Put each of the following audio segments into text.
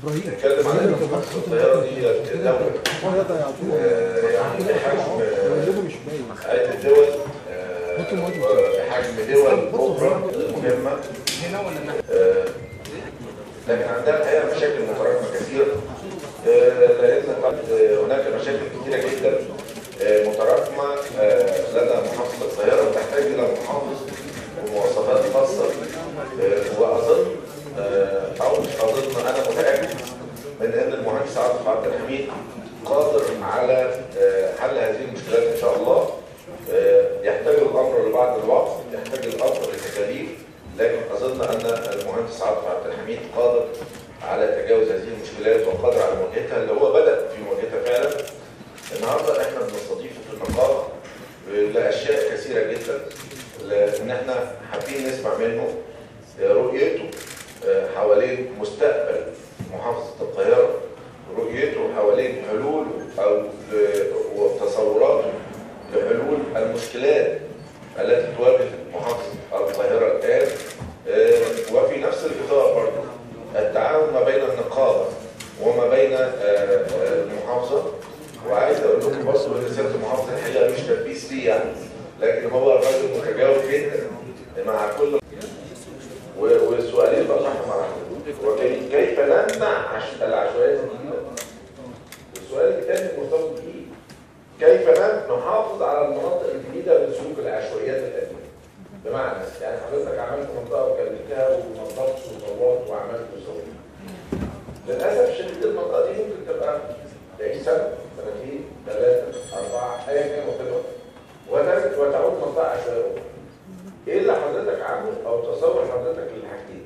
نتكلم عن ان محافظه القاهره دي دوله آه، يعني بحجم آه، عدة دول آه، بحجم دول اخرى مهمه آه، لكن عندها الحقيقه مشاكل متراكمه كثيره آه، لان قد هناك مشاكل كثيره جدا آه، متراكمه آه، لدى محافظه القاهره وتحتاج الى محافظ ومواصفات خاصه آه، واظن آه، او مش اظن انا متاكد من ان المهندس عاطف عبد الحميد قادر على آه، حل هذه المشكلات ان شاء الله آه، يحتاج الامر لبعض الوقت يحتاج الامر لتكاليف لكن اظن ان المهندس عاطف عبد الحميد قادر على تجاوز هذه المشكلات وقادر على مواجهتها اللي هو بدا في مواجهتها فعلا النهارده احنا بنستضيفه في النقابه لاشياء كثيره جدا لان احنا حابين نسمع منه رؤيته آه، حوالين مستقبل محافظه القاهره رؤيته حوالين حلول او ل- وتصوراته لحلول المشكلات التي تواجه محافظه القاهره الان آه، وفي نفس الاطار برضه التعاون ما بين النقابه وما بين آه، آه، المحافظه وعايز اقول لكم برضه ان سياده المحافظه الحقيقه مش تلبيس ليه يعني لكن هو راجل متجاوب جدا مع كل و- والسؤالين بطرحهم على حضرتك وكي- كيف نمنع عش- العشوائيات الجديده؟ السؤال الثاني مرتبط بيه كيف ن- نحافظ على المناطق الجديده من سلوك العشوائيات القديمه؟ بمعنى يعني حضرتك عملت منطقه وكلمتها ونظفت وطورت وعملت وسويت. للاسف الشديد المنطقه دي ممكن تبقى تعيش سنه سنتين ثلاثه اربعه ايا كان وقتها وترجع وتعود منطقه عشوائيه أخرى. ايه اللي حضرتك عامله او تصور حضرتك للحاجتين؟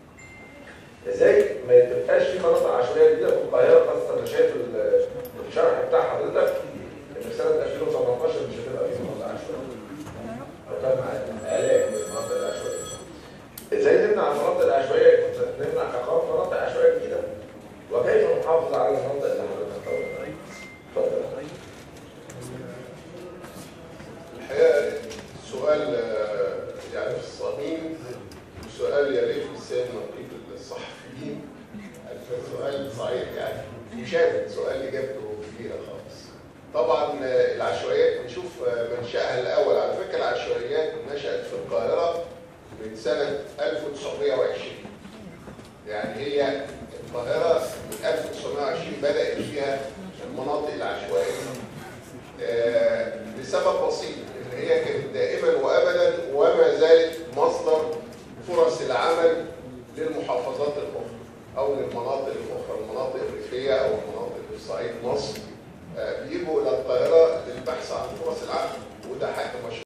ازاي ما تبقاش في مناطق عشوائيه جديده في القاهره خاصه انا شايف ال- الشرح بتاع حضرتك ان في سنه 2017 مش هتبقى في مناطق عشوائيه. وتم الاف من المناطق العشوائيه. ازاي نمنع المناطق العشوائيه؟ نمنع اقامه مناطق عشوائيه جديده. وكيف نحافظ على المناطق اللي حضرتك طورتها؟ اتفضل. الحقيقه سؤال آه، يعني في الصميم وسؤال يا ريت لسان نقيب الصحفيين كان سؤال صحيح يعني مشابه سؤال اجابته كبيره خالص. طبعا آه، العشوائيات نشوف آه، منشاها الاول على فكره العشوائيات نشات في القاهره من سنه 1920 يعني هي القاهره من 1920 بدات فيها المناطق العشوائيه آه، لسبب بسيط ان هي كانت دائما وابدا وما زالت مصدر فرص العمل للمحافظات الاخرى او للمناطق الاخرى المناطق الريفيه او المناطق في صعيد مصر آه، بيجوا الى القاهره للبحث عن فرص العمل وده حق مشروع